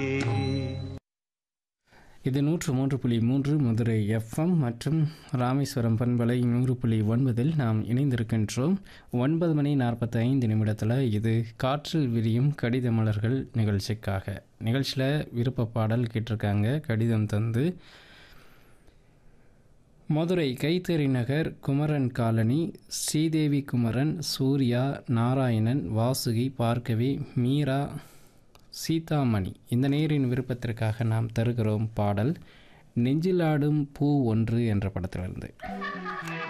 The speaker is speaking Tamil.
இது நூற்று மூன்று புள்ளி மூன்று மதுரை எஃப்எம் மற்றும் ராமேஸ்வரம் பண்பலை நூறு புள்ளி ஒன்பதில் நாம் இணைந்திருக்கின்றோம் ஒன்பது மணி நாற்பத்தி ஐந்து நிமிடத்தில் இது காற்றில் விரியும் கடித மலர்கள் நிகழ்ச்சிக்காக நிகழ்ச்சியில் விருப்ப பாடல் கேட்டிருக்காங்க கடிதம் தந்து மதுரை கைத்தறி நகர் குமரன் காலனி ஸ்ரீதேவி குமரன் சூர்யா நாராயணன் வாசுகி பார்க்கவி மீரா சீதாமணி இந்த நேரின் விருப்பத்திற்காக நாம் தருகிறோம் பாடல் நெஞ்சிலாடும் பூ ஒன்று என்ற படத்திலிருந்து